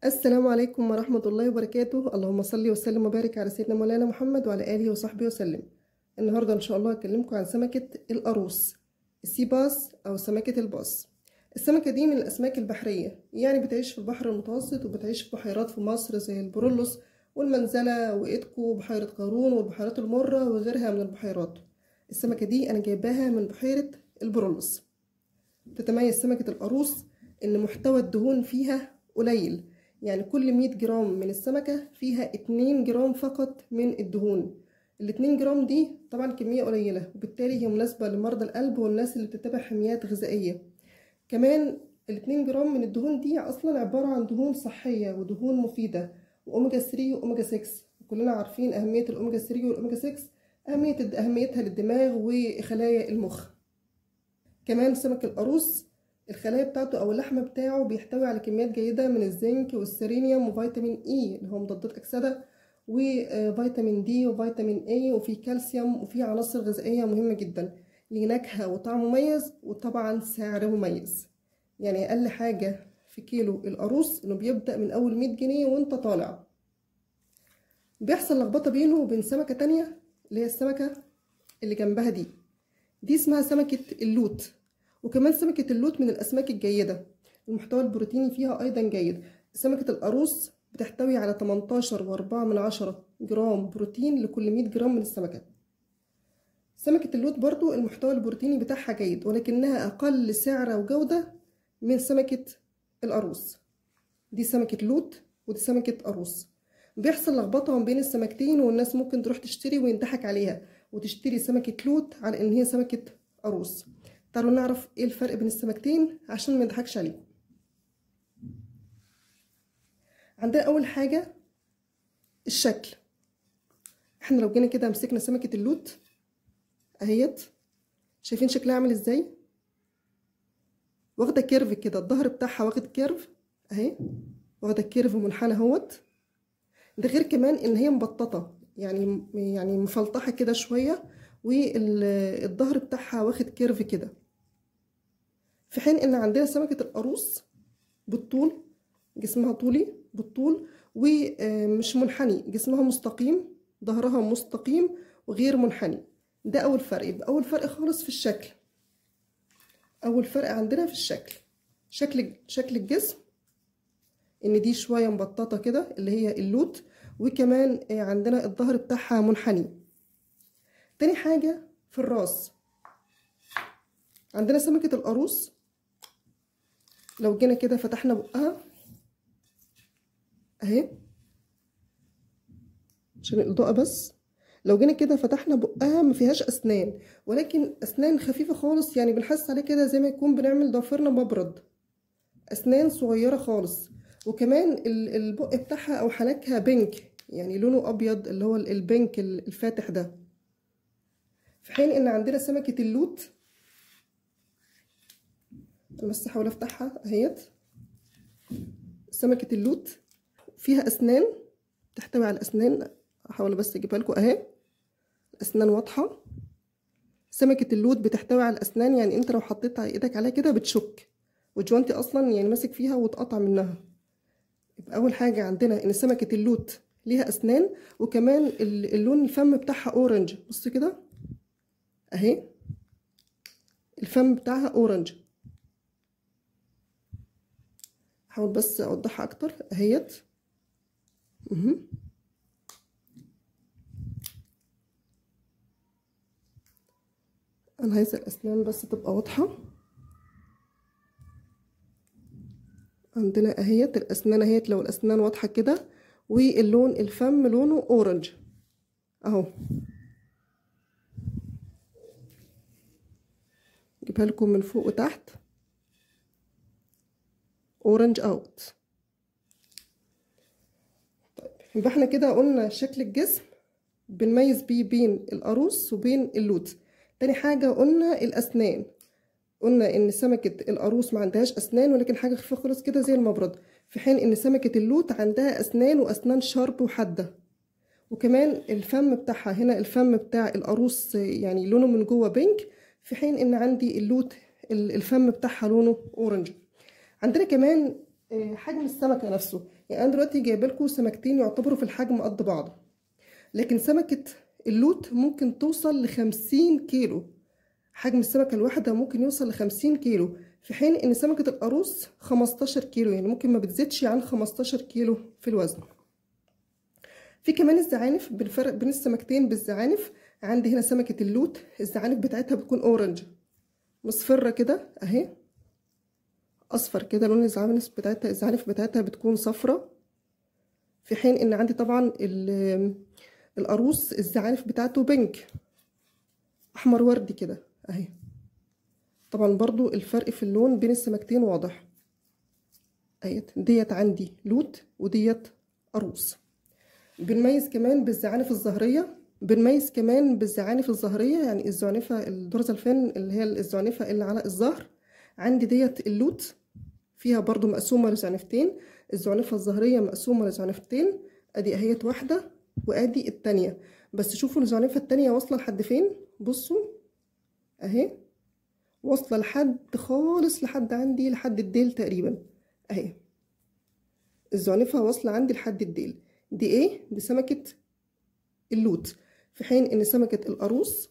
السلام عليكم ورحمة الله وبركاته اللهم صل وسلم وبارك على سيدنا مولانا محمد وعلى آله وصحبه وسلم النهاردة إن شاء الله هكلمكم عن سمكة القاروص السي باس أو سمكة الباص السمكة دي من الأسماك البحرية يعني بتعيش في البحر المتوسط وبتعيش في بحيرات في مصر زي البرولوس والمنزلة وإيدكو وبحيرة قارون والبحيرات المرة وغيرها من البحيرات السمكة دي أنا جايباها من بحيرة البرولوس تتميز سمكة القاروص إن محتوى الدهون فيها قليل يعني كل 100 جرام من السمكة فيها 2 جرام فقط من الدهون ال 2 جرام دي طبعا كمية قليلة وبالتالي هي مناسبة لمرضى القلب والناس اللي بتتبع حميات غذائية كمان ال 2 جرام من الدهون دي أصلا عبارة عن دهون صحية ودهون مفيدة وأوميجا 3 وأوميجا 6 كلنا عارفين أهمية الأوميجا 3 والأوميجا 6 أهمية أهميتها للدماغ وخلايا المخ كمان سمك القاروص الخلايا بتاعته او اللحم بتاعه بيحتوي على كميات جيدة من الزنك والسيرينيوم وفيتامين اي اللي هو مضادات اكسدة وفيتامين دي وفيتامين اي وفي كالسيوم وفي عناصر غذائية مهمة جدا ليه نكهة وطعم مميز وطبعا سعر مميز يعني اقل حاجة في كيلو القاروص انه بيبدأ من اول 100 جنيه وانت طالع بيحصل لخبطة بينه وبين سمكة تانية اللي هي السمكة اللي جنبها دي دي اسمها سمكة اللوت وكمان سمكة اللوت من الأسماك الجيدة المحتوى البروتيني فيها أيضا جيد سمكة القاروص بتحتوي على 18 وأربعة من عشرة جرام بروتين لكل 100 جرام من السمكة سمكة اللوت برضو المحتوى البروتيني بتاعها جيد ولكنها أقل سعر وجودة من سمكة القاروص دي سمكة لوت ودي سمكة قاروص بيحصل لخبطة ما بين السمكتين والناس ممكن تروح تشتري وينضحك عليها وتشتري سمكة لوت على إن هي سمكة قاروص تعالوا نعرف ايه الفرق بين السمكتين عشان ما نضحكش عليكم عندنا اول حاجه الشكل احنا لو جينا كده مسكنا سمكه اللوت اهيت شايفين شكلها عامل ازاي واخده كيرف كده الظهر بتاعها واخد كيرف اهي واخده كيرف منحنى اهوت ده غير كمان ان هي مبططه يعني يعني مفلطحه كده شويه والظهر بتاعها واخد كيرف كده في حين ان عندنا سمكة القاروص بالطول جسمها طولي بالطول ومش منحني جسمها مستقيم ظهرها مستقيم وغير منحني ده اول فرق يبقى اول فرق خالص في الشكل اول فرق عندنا في الشكل شكل شكل الجسم ان دي شويه مبططه كده اللي هي اللوت وكمان عندنا الظهر بتاعها منحني تاني حاجة في الراس عندنا سمكة القاروص لو جينا كده فتحنا بقها اهي عشان الإضاءة بس لو جينا كده فتحنا بقها ما فيهاش أسنان ولكن أسنان خفيفة خالص يعني بنحس عليه كده زي ما يكون بنعمل ضفيرنا مبرد أسنان صغيرة خالص وكمان البق بتاعها أو حنكها بينك يعني لونه أبيض اللي هو البينك الفاتح ده في حين ان عندنا سمكة اللوت بس احاول افتحها اهيت سمكة اللوت فيها اسنان تحتوي على اسنان احاول بس اجيبها لكم اهي الاسنان واضحة سمكة اللوت بتحتوي على الاسنان يعني انت لو حطيت ايدك عليها كده بتشك وجوانتي اصلا يعني ماسك فيها وتقطع منها يبقى اول حاجة عندنا ان سمكة اللوت ليها اسنان وكمان اللون الفم بتاعها اورنج بص كده اهي الفم بتاعها اورنج هحاول بس اوضحها اكتر اهيت اها انا عايزه الاسنان بس تبقى واضحه عندنا اهيت الاسنان اهيت لو الاسنان واضحه كده واللون الفم لونه اورنج اهو اجيبها لكم من فوق وتحت اورنج اوت طيب يبقى احنا كده قلنا شكل الجسم بنميز بيه بين القاروص وبين اللوت تاني حاجه قلنا الاسنان قلنا ان سمكه القاروص ما عندهاش اسنان ولكن حاجه خفيفه خالص كده زي المبرد في حين ان سمكه اللوت عندها اسنان واسنان شارب وحاده وكمان الفم بتاعها هنا الفم بتاع القاروص يعني لونه من جوه بينك في حين ان عندي اللوت الفم بتاعها لونه اورنج عندنا كمان حجم السمكه نفسه يعني انا دلوقتي جايبه لكم سمكتين يعتبروا في الحجم قد بعض لكن سمكه اللوت ممكن توصل لخمسين كيلو حجم السمكه الواحده ممكن يوصل لخمسين كيلو في حين ان سمكه القاروص خمستاشر كيلو يعني ممكن ما بتزيدش عن خمستاشر كيلو في الوزن في كمان الزعانف بالفرق بين السمكتين بالزعانف عندي هنا سمكه اللوت الزعانف بتاعتها بتكون اورنج مصفرة كده اهي اصفر كده لون الزعانف بتاعتها الزعانف بتاعتها بتكون صفرة في حين ان عندي طبعا القاروص الزعانف بتاعته بينك احمر وردي كده اهي طبعا برضو الفرق في اللون بين السمكتين واضح اهيت ديت عندي لوت وديت قاروص بنميز كمان بالزعانف الظهريه بنميز كمان بالزعانف الظهريه يعني الزعنفه الدورزال فين اللي هي الزعنفه اللي على الظهر عندي ديت اللوت فيها برضو مقسومه لزعنفتين الزعنفه الظهريه مقسومه لزعنفتين ادي اهيت واحده وادي التانية بس شوفوا الزعنفه التانية واصله لحد فين بصوا اهي واصله لحد خالص لحد عندي لحد الديل تقريبا اهي الزعنفه واصله عندي لحد الديل دي ايه دي سمكه اللوت في حين ان سمكة القاروص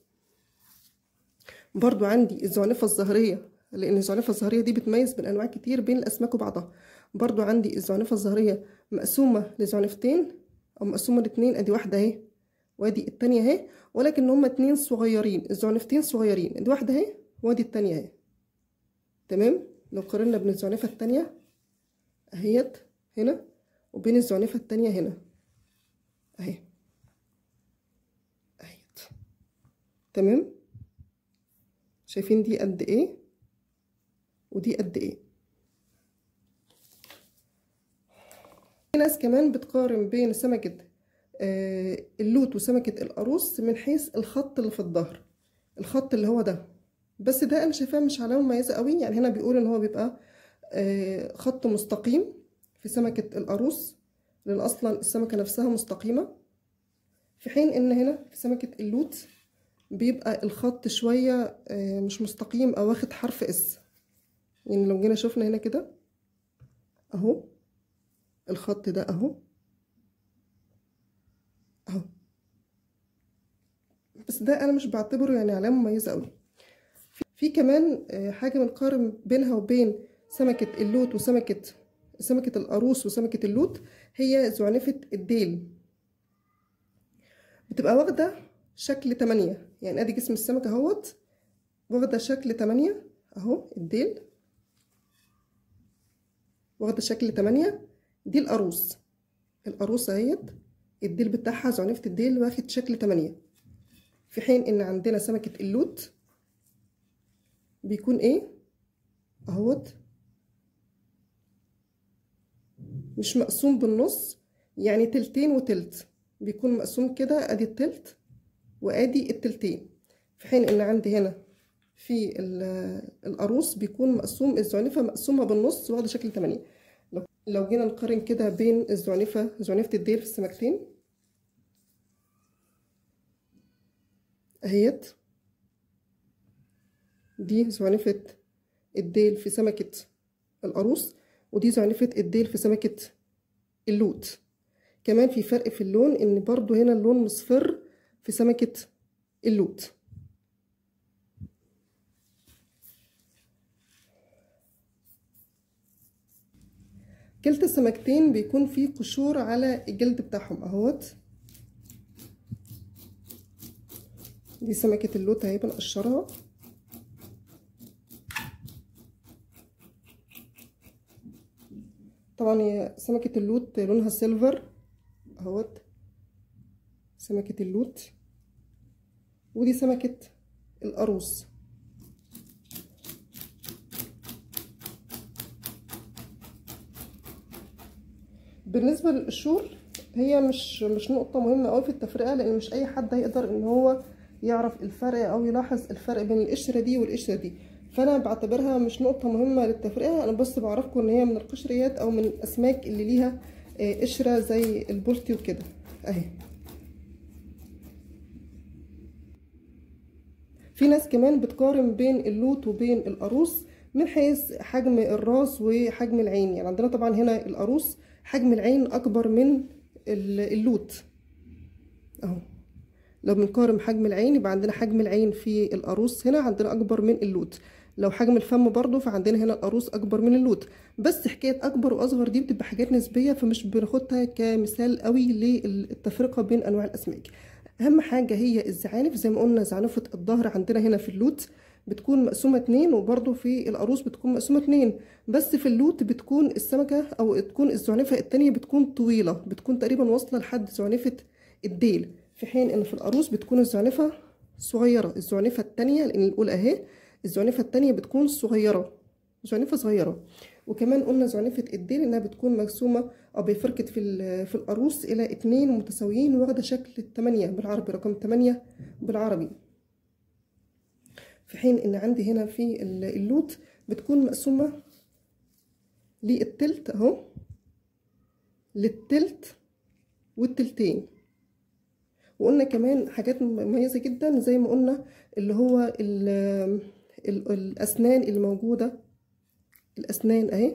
برضو عندي الزعنفة الظهرية لان الزعنفة الظهرية دي بتميز بين انواع كتير بين الاسماك وبعضها برضو عندي الزعنفة الظهرية مقسومة لزعنفتين او مقسومة لاتنين ادي واحدة اهي وادي التانية اهي ولكن هما اتنين صغيرين الزعنفتين صغيرين ادي واحدة اهي وادي التانية اهي تمام لو قارنا بين الزعنفة التانية اهيت هنا وبين الزعنفة التانية هنا اهي تمام شايفين دي قد ايه ودي قد ايه في ناس كمان بتقارن بين سمكة آه اللوت وسمكة القاروص من حيث الخط اللي في الظهر الخط اللي هو ده بس ده انا شايفاه مش علامة مميزة قوي يعني هنا بيقول ان هو بيبقى آه خط مستقيم في سمكة القاروص لان اصلا السمكة نفسها مستقيمة في حين ان هنا في سمكة اللوت بيبقى الخط شوية مش مستقيم او واخد حرف اس يعني لو جينا شفنا هنا كده اهو الخط ده اهو اهو بس ده انا مش بعتبره يعني علامة مميزة قوي في كمان حاجة بنقارن بينها وبين سمكة اللوت وسمكة سمكة القاروص وسمكة اللوت هي زعنفة الديل بتبقى واخدة شكل تمانية يعني ادي جسم السمكة اهوت واخدة شكل تمانية اهو الديل واخدة شكل تمانية دي القاروص القاروص اهيت الديل بتاعها زعنفة الديل واخد شكل تمانية في حين ان عندنا سمكة اللوت بيكون ايه اهوت مش مقسوم بالنص يعني تلتين وتلت بيكون مقسوم كده ادي التلت وادي التلتين في حين ان عندي هنا في القاروص بيكون مقسوم الزعنفة مقسومة بالنص واخدة شكل تمانية لو جينا نقارن كده بين الزعنفة زعنفة الديل في السمكتين اهيت دي زعنفة الديل في سمكة القاروص ودي زعنفة الديل في سمكة اللوت كمان في فرق في اللون ان برضو هنا اللون مصفر في سمكة اللوت كلتا السمكتين بيكون فيه قشور على الجلد بتاعهم اهوت دي سمكة اللوت اهي بنقشرها طبعا هي سمكة اللوت لونها سيلفر اهوت سمكة اللوت ودي سمكة القاروص بالنسبة للقشور هي مش مش نقطة مهمة قوي في التفرقة لأن مش أي حد هيقدر إن هو يعرف الفرق أو يلاحظ الفرق بين القشرة دي والقشرة دي فأنا بعتبرها مش نقطة مهمة للتفرقة أنا بس بعرفكم إن هي من القشريات أو من الأسماك اللي ليها قشرة زي البولتي وكده أهي في ناس كمان بتقارن بين اللوت وبين القاروص من حيث حجم الراس وحجم العين يعني عندنا طبعا هنا القاروص حجم العين اكبر من اللوت اهو لو بنقارن حجم العين يبقى عندنا حجم العين في القاروص هنا عندنا اكبر من اللوت لو حجم الفم برضو فعندنا هنا القاروص اكبر من اللوت بس حكايه اكبر واصغر دي بتبقى حاجات نسبيه فمش بناخدها كمثال قوي للتفرقه بين انواع الاسماك اهم حاجه هي الزعانف زي ما قلنا زعنفه الظهر عندنا هنا في اللوت بتكون مقسومه اتنين وبرضو في القاروص بتكون مقسومه اتنين بس في اللوت بتكون السمكه او تكون الزعنفه التانية بتكون طويله بتكون تقريبا واصله لحد زعنفه الديل في حين ان في القاروص بتكون الزعنفه صغيره الزعنفه التانية لان الاولى اهي الزعنفه التانية بتكون صغيره زعنفه صغيره وكمان قلنا زعنفه الديل انها بتكون مرسومه او بيفركت في في القاروص الى اتنين متساويين واخده شكل التمانية بالعربي رقم تمانية بالعربي في حين ان عندي هنا في اللوت بتكون مقسومه للتلت اهو للتلت والتلتين وقلنا كمان حاجات مميزه جدا زي ما قلنا اللي هو ال ال الاسنان اللي موجوده الاسنان اهي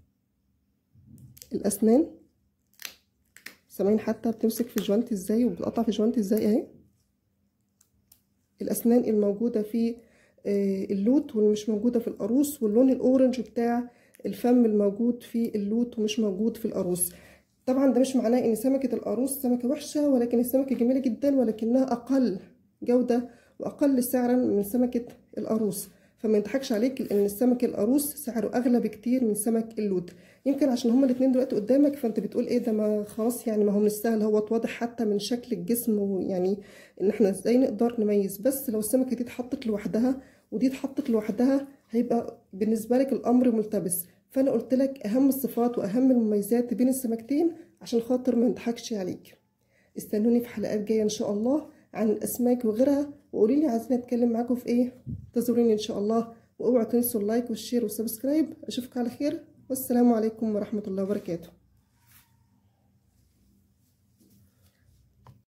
الاسنان سامعين حتى بتمسك في الجوانت ازاي وبتقطع في الجوانت ازاي اهي الاسنان الموجوده في اللوت واللي مش موجوده في القاروص واللون الاورنج بتاع الفم الموجود في اللوت ومش موجود في القاروص طبعا ده مش معناه ان سمكه القاروص سمكه وحشه ولكن السمكه جميله جدا ولكنها اقل جوده واقل سعرا من سمكه القاروص فما يضحكش عليك ان السمك القاروص سعره اغلى بكتير من سمك اللوت يمكن عشان هما الاثنين دلوقتي قدامك فانت بتقول ايه ده ما خلاص يعني ما هو من السهل هو واضح حتى من شكل الجسم ويعني ان احنا ازاي نقدر نميز بس لو السمكه دي اتحطت لوحدها ودي اتحطت لوحدها هيبقى بالنسبه لك الامر ملتبس فانا قلت لك اهم الصفات واهم المميزات بين السمكتين عشان خاطر ما نضحكش عليك استنوني في حلقات جايه ان شاء الله عن الاسماك وغيرها وقولي لي عايزين اتكلم معاكم في ايه تزوروني ان شاء الله واوعوا تنسوا اللايك والشير والسبسكرايب اشوفك على خير والسلام عليكم ورحمه الله وبركاته